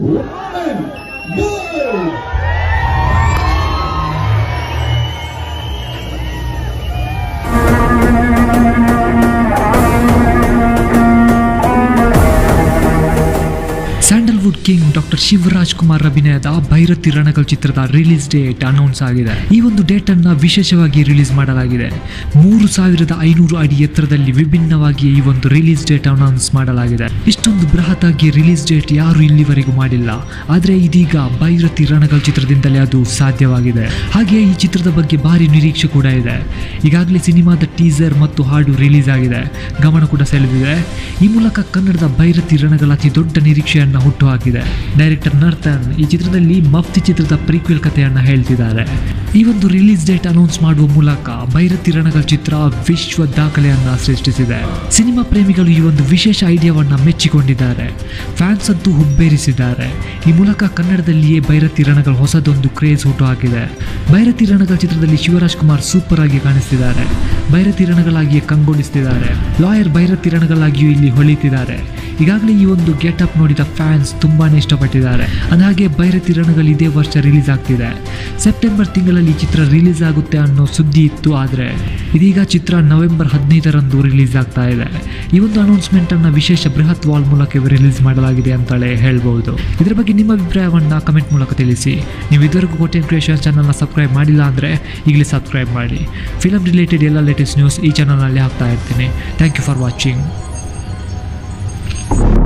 One, go! Sandalwood king doctor Shivaraj Kumar ಅಭಿನಯದ ಭೈರತಿ ರಣಕಲ್ ಚಿತ್ರದ release date announce ಆಗಿದೆ ಈ ಒಂದು ಡೇಟ್ ಅನ್ನ ವಿಶೇಷವಾಗಿ ರಿಲೀಸ್ ಮಾಡಲಾಗಿದೆ ಮೂರು ಸಾವಿರದ ಐನೂರು ಅಡಿ ಎತ್ತರದಲ್ಲಿ ವಿಭಿನ್ನವಾಗಿ ಈ ಒಂದು ರಿಲೀಸ್ ಡೇಟ್ ಅನೌನ್ಸ್ ಮಾಡಲಾಗಿದೆ ಇಷ್ಟೊಂದು ಬೃಹತ್ ಆಗಿ ರಿಲೀಸ್ ಡೇಟ್ ಯಾರು ಇಲ್ಲಿವರೆಗೂ ಮಾಡಿಲ್ಲ ಆದ್ರೆ ಇದೀಗ ಭೈರತಿ ರಣಕಲ್ ಚಿತ್ರದಿಂದಲೇ ಅದು ಸಾಧ್ಯವಾಗಿದೆ ಹಾಗೆ ಈ ಚಿತ್ರದ ಬಗ್ಗೆ ಭಾರಿ ನಿರೀಕ್ಷೆ ಕೂಡ ಇದೆ ಈಗಾಗಲೇ ಸಿನಿಮಾದ ಟೀಸರ್ ಮತ್ತು ಹಾಡು ರಿಲೀಸ್ ಆಗಿದೆ ಗಮನ ಕೂಡ ಸೆಳೆದಿದೆ ಈ ಮೂಲಕ ಕನ್ನಡದ ಭೈರತಿ ರಣಗಳ ಅತಿ ದೊಡ್ಡ ನಿರೀಕ್ಷೆಯನ್ನ ಹುಟ್ಟುಹಾಕಿದೆ ಡೈರೆಕ್ಟರ್ ನರ್ತನ್ ಈ ಚಿತ್ರದಲ್ಲಿ ಮಫ್ತಿ ಚಿತ್ರದ ಪ್ರೀಕ್ವೆಲ್ ಕಥೆಯನ್ನ ಹೇಳ್ತಿದ್ದಾರೆ ಈ ಒಂದು ರಿಲೀಸ್ ಡೇಟ್ ಅನೌನ್ಸ್ ಮಾಡುವ ಮೂಲಕ ಭೈರತಿ ರಣಗಳ ಚಿತ್ರ ವಿಶ್ವ ದಾಖಲೆಯನ್ನ ಸೃಷ್ಟಿಸಿದೆ ಸಿನಿಮಾ ಪ್ರೇಮಿಗಳು ಈ ಒಂದು ವಿಶೇಷ ಐಡಿಯಾವನ್ನ ಮೆಚ್ಚಿಕೊಂಡಿದ್ದಾರೆ ಫ್ಯಾನ್ಸ್ ಅಂತೂ ಹುಬ್ಬೇರಿಸಿದ್ದಾರೆ ಈ ಮೂಲಕ ಕನ್ನಡದಲ್ಲಿಯೇ ಭೈರತಿ ರಣಗಳು ಹೊಸದೊಂದು ಕ್ರೇಜ್ ಹುಟ್ಟುಹಾಕಿದೆ ಭೈರತಿ ರಣಗಳ ಚಿತ್ರದಲ್ಲಿ ಶಿವರಾಜ್ ಕುಮಾರ್ ಸೂಪರ್ ಆಗಿ ಕಾಣಿಸ್ತಿದ್ದಾರೆ ಭೈರತಿ ರಣಗಳಾಗಿಯೇ ಕಂಗೊಳಿಸ್ತಿದ್ದಾರೆ ಲಾಯರ್ ಭೈರತಿ ರಣಗಳಾಗಿಯೂ ಇಲ್ಲಿ ಹೊಳಿತಿದ್ದಾರೆ ಈಗಾಗಲೇ ಈ ಒಂದು ಗೆಟ್ ಅಪ್ ನೋಡಿದ ಫ್ಯಾನ್ಸ್ ತುಂಬಾನೇ ಇಷ್ಟಪಟ್ಟಿದ್ದಾರೆ ಅಂದಹಾಗೆ ಭೈರತಿ ರಣಗಳು ಇದೇ ವರ್ಷ ರಿಲೀಸ್ ಆಗ್ತಿದೆ ಸೆಪ್ಟೆಂಬರ್ ತಿಂಗಳಲ್ಲಿ ಈ ಚಿತ್ರ ರಿಲೀಸ್ ಆಗುತ್ತೆ ಅನ್ನೋ ಸುದ್ದಿ ಇತ್ತು ಆದರೆ ಇದೀಗ ಚಿತ್ರ ನವೆಂಬರ್ ಹದಿನೈದರಂದು ರಿಲೀಸ್ ಆಗ್ತಾ ಇದೆ ಈ ಒಂದು ಅನೌನ್ಸ್ಮೆಂಟ್ ಅನ್ನ ವಿಶೇಷ ಬೃಹತ್ ವಾಲ್ ಮೂಲಕ ರಿಲೀಸ್ ಮಾಡಲಾಗಿದೆ ಅಂತಲೇ ಹೇಳ್ಬಹುದು ಇದರ ಬಗ್ಗೆ ನಿಮ್ಮ ಅಭಿಪ್ರಾಯವನ್ನ ಕಮೆಂಟ್ ಮೂಲಕ ತಿಳಿಸಿ ನೀವು ಇದುವರೆಗೂ ಕೋಟೆನ್ ಕ್ರಿಯೇಷನ್ ಚಾನಲ್ನ ಸಬ್ಸ್ಕ್ರೈಬ್ ಮಾಡಿಲ್ಲ ಅಂದರೆ ಈಗಲೇ ಸಬ್ಸ್ಕ್ರೈಬ್ ಮಾಡಿ ಫಿಲಮ್ ರಿಲೇಟೆಡ್ ಎಲ್ಲ ಲೇಟೆಸ್ಟ್ ನ್ಯೂಸ್ ಈ ಚಾನಲ್ನಲ್ಲಿ ಹಾಕ್ತಾ ಇರ್ತೀನಿ ಥ್ಯಾಂಕ್ ಯು ಫಾರ್ ವಾಚಿಂಗ್